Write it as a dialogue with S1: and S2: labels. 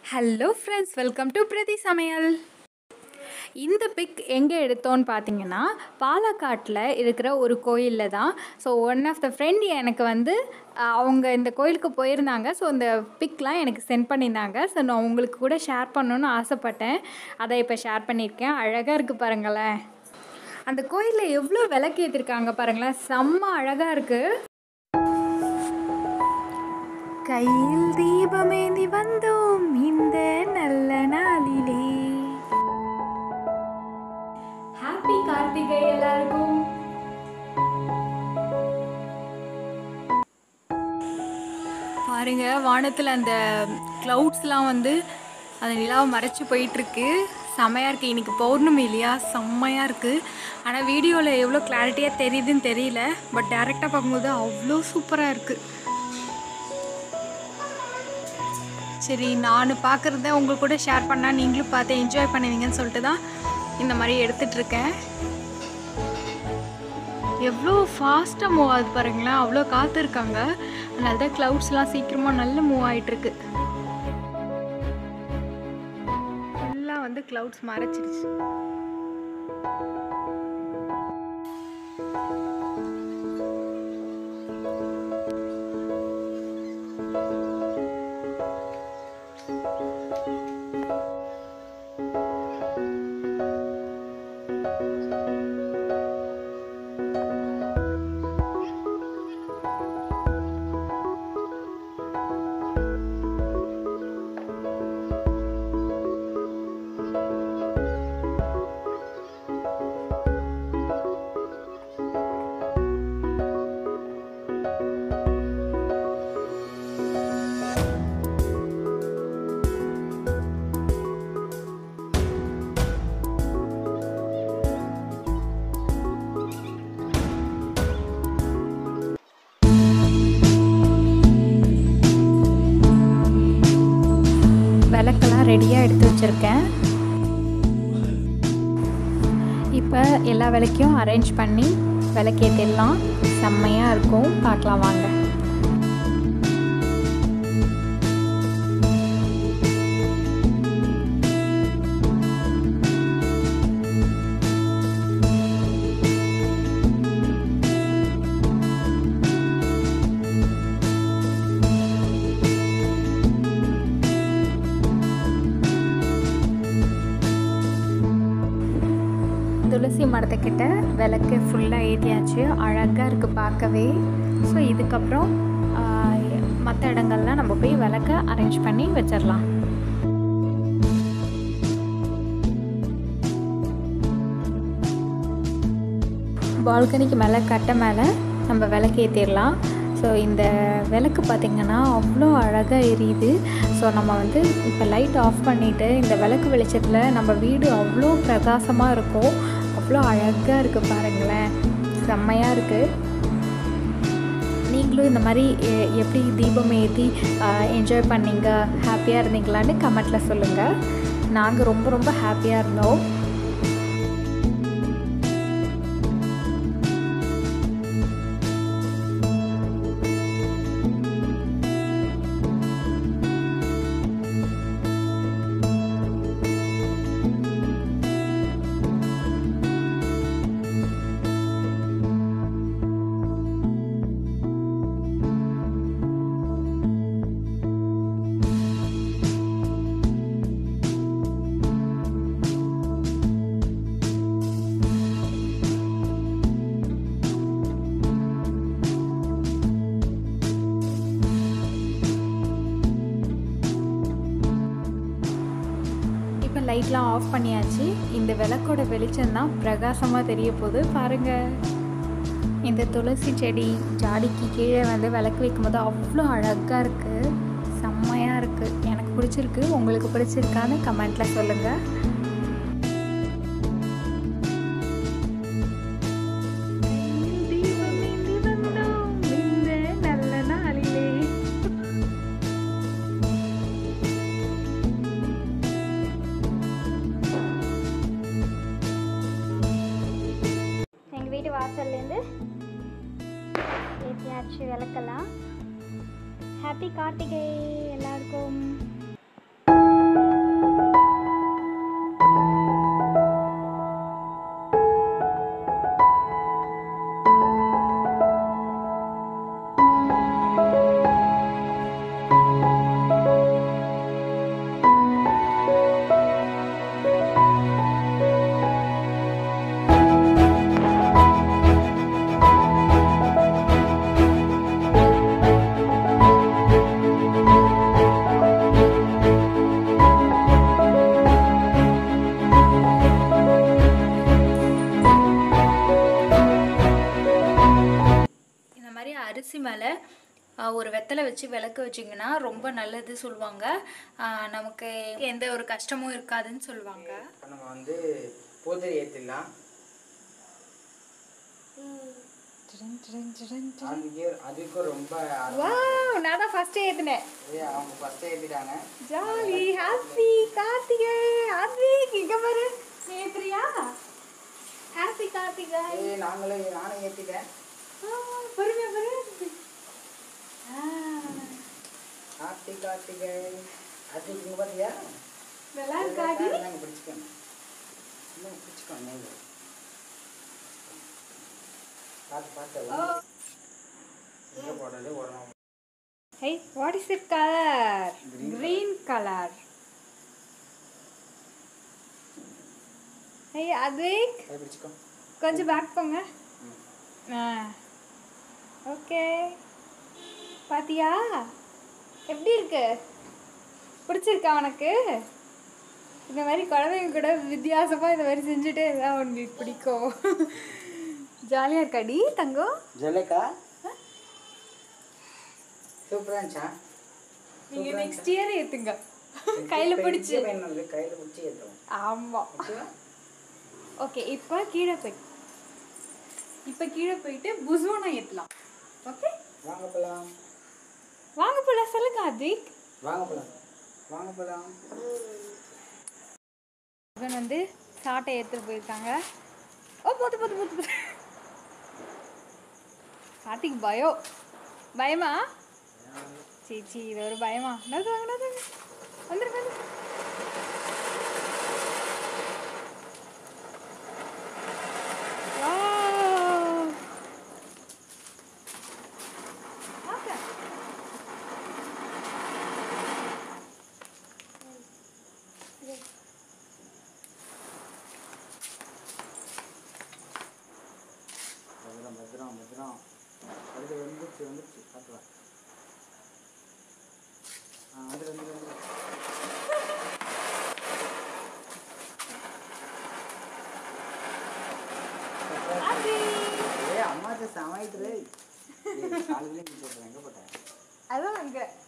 S1: Hello friends welcome to பிரதி சமையல் இந்த பிக் எங்கே எடுத்தோன்னு பார்த்தீங்கன்னா பாலக்காட்டில் இருக்கிற ஒரு கோயிலில் தான் so one of the friend எனக்கு வந்து அஹ், அவங்க இந்த கோயிலுக்கு போயிருந்தாங்க ஸோ இந்த பிக்லாம் எனக்கு சென்ட் பண்ணியிருந்தாங்க ஸோ நான் உங்களுக்கு கூட ஷேர் பண்ணணும்னு ஆசைப்பட்டேன் அதை இப்போ ஷேர் பண்ணியிருக்கேன் அழகாக இருக்குது பாருங்களேன் அந்த கோயிலில் எவ்வளோ விளக்கு ஏற்றிருக்காங்க பாருங்களேன் செம்ம அழகாக இருக்குது கையில் தீபமேந்தி வந்தோம் இந்த நல்ல நாளிலே ஹாப்பி கார்த்திகை எல்லாருக்கும் பாருங்க வானத்தில் அந்த க்ளவுட்ஸ்லாம் வந்து அந்த நிலாவை மறைச்சி போயிட்டுருக்கு செம்மையாக இருக்குது இன்றைக்கி பௌர்ணமி இல்லையா செம்மையாக இருக்குது ஆனால் வீடியோவில் எவ்வளோ கிளாரிட்டியாக தெரியுதுன்னு தெரியல பட் டேரெக்டாக பார்க்கும்போது அவ்வளோ சூப்பராக இருக்குது சரி நான் பார்க்குறத உங்கள் கூட ஷேர் பண்ணால் நீங்களும் பார்த்து என்ஜாய் பண்ணுவீங்கன்னு சொல்லிட்டு தான் இந்த மாதிரி எடுத்துட்டு இருக்கேன் எவ்வளோ ஃபாஸ்ட்டாக மூவ் ஆகுது பாருங்களேன் அவ்வளோ காற்று இருக்காங்க அதனால தான் க்ளவுட்ஸ்லாம் சீக்கிரமாக நல்ல மூவ் ஆகிட்டுருக்கு ஃபுல்லாக வந்து க்ளவுட்ஸ் மறைச்சிருச்சு விளக்கெல்லாம் ரெடியாக எடுத்து வச்சுருக்கேன் இப்போ எல்லா விளக்கையும் அரேஞ்ச் பண்ணி விளக்கேற்றிடலாம் செம்மையாக இருக்கும் பார்க்கலாம் வாங்க துளசி மரத்துக்கிட்ட விளக்கு ஃபுல்லாக ஏற்றியாச்சு அழகாக இருக்குது பார்க்கவே ஸோ இதுக்கப்புறம் மற்ற இடங்கள்லாம் நம்ம போய் விளக்க அரேஞ்ச் பண்ணி வச்சிடலாம் பால்கனிக்கு மேலே கட்டை மேலே நம்ம விளக்கு ஏற்றிடலாம் ஸோ இந்த விளக்கு பார்த்திங்கன்னா அவ்வளோ அழகாக எரியுது ஸோ நம்ம வந்து இப்போ லைட் ஆஃப் பண்ணிவிட்டு இந்த விளக்கு வெளிச்சத்தில் நம்ம வீடு அவ்வளோ பிரகாசமாக இருக்கும் அவ்வளோ அழகாக இருக்குது பாருங்களேன் செம்மையாக இருக்குது நீங்களும் இந்த மாதிரி எ- எப்படி தீபம் ஏற்றி என்ஜாய் பண்ணீங்க ஹாப்பியாக இருந்தீங்களான்னு கமெண்ட்டில் சொல்லுங்கள் நாங்கள் ரொம்ப ரொம்ப ஹாப்பியாக இருந்தோம் இப்போ லைட்லாம் ஆஃப் பண்ணியாச்சு இந்த விளக்கோட வெளிச்சம் தான் பிரகாசமாக தெரிய போகுது பாருங்க இந்த துளசி செடி ஜாடிக்கு கீழே வந்து விளக்கு வைக்கும்போது அவ்வளோ அழகாக இருக்குது செம்மையாக இருக்குது எனக்கு பிடிச்சிருக்கு உங்களுக்கு பிடிச்சிருக்கான்னு கமெண்ட்டில் சொல்லுங்கள் நல்ல நாளிலே
S2: எங்கள் வீட்டு வாசல்லேருந்து ஏற்றியாச்சு விளக்கெல்லாம் ஹாப்பி கார்த்திகை எல்லாருக்கும்
S1: ஆஹ் ஒரு வெத்தலை வச்சு விளக்கு வச்சிங்கன்னா ரொம்ப நல்லது சொல்லுவாங்க ஆஹ் நமக்கு எந்த ஒரு கஷ்டமும் இருக்காதுன்னு சொல்லுவாங்க
S2: இப்போ நம்ம வந்து பூத்திரி ஏற்றிடலாம் அதுக்கு அதுக்கும் ரொம்ப
S1: வா நான் தான் ஃபஸ்ட்டு ஏற்றினேன்
S2: இது அவங்க ஃபஸ்ட்டு ஏற்றிட்டாங்க
S1: ஜாலி ஹாப்பி கார்த்திகை ஹாப்பி இங்க பாரு நீ ஏத்துறியா ஹாப்பி கார்த்திகை
S2: ஏ நாங்களே நானும் ஏற்றிட்டேன்
S1: பொறுமையா பொறுமையா ஆ,
S2: கார்த்தி கார்த்திகை அது இங்கே பார்த்தியா
S1: நல்லா இருக்காடி
S2: நாங்கள் பிடிச்சிக்கோங்க இன்னும் பிடிச்சிக்கோங்க நீங்கள் பார்த்து பார்த்து எங்கே போடுறது உடனே
S1: hey what is it colour green colour hey Advik
S2: கை பிடிச்சிக்கோ
S1: கொஞ்சம் பேக் போங்க
S2: ம்.
S1: ஆ ஓகே பாத்தியா எப்படி இருக்கு பிடிச்சிருக்கா உனக்கு இந்த மாதிரி குழந்தைங்க கூட வித்தியாசமாக இந்த மாதிரி செஞ்சுட்டே இருந்தால் உங்களுக்கு பிடிக்கும் ஜாலியாக இருக்காடி தங்கம்
S2: ஜலேக்கா சூப்பராக இருந்துச்சா
S1: நீங்கள் நெக்ஸ்ட் இயர் ஏற்றுங்க கையில் பிடிச்சி
S2: என்னது கையில் பிடிச்சி ஏற்றுவோம்
S1: ஆமாம்
S2: ஓகேவா
S1: ஓகே இப்போ கீழே போய் இப்போ கீழே போயிட்டு புஸ்வானா ஏற்றலாம் ஓகே
S2: வாங்க போகலாம்
S1: வாங்க போல சொல்லுங்க அத்விக்
S2: வாங்க போகலாம் வாங்க போகலாம்
S1: இவன் வந்து சாட்டை எடுத்துட்டு போயிருக்காங்க ஓ போத்து போத்து போத்து போத்து. கார்த்திக் பயம் பயமா சீ சீ இது ஒரு பயமா நகருவாங்க நகருவாங்க வந்துரு வந்து
S2: பத்திரம் பத்திரம் பத்திரம் அது வந்துச்சு வந்துச்சு பார்த்துவா ஆ அது வந்து வந்து ஏ அம்மாட்ட சமைத்துரு காலையில நீ போட்டேன் எங்கே போட்டேன்
S1: அதான் அங்கே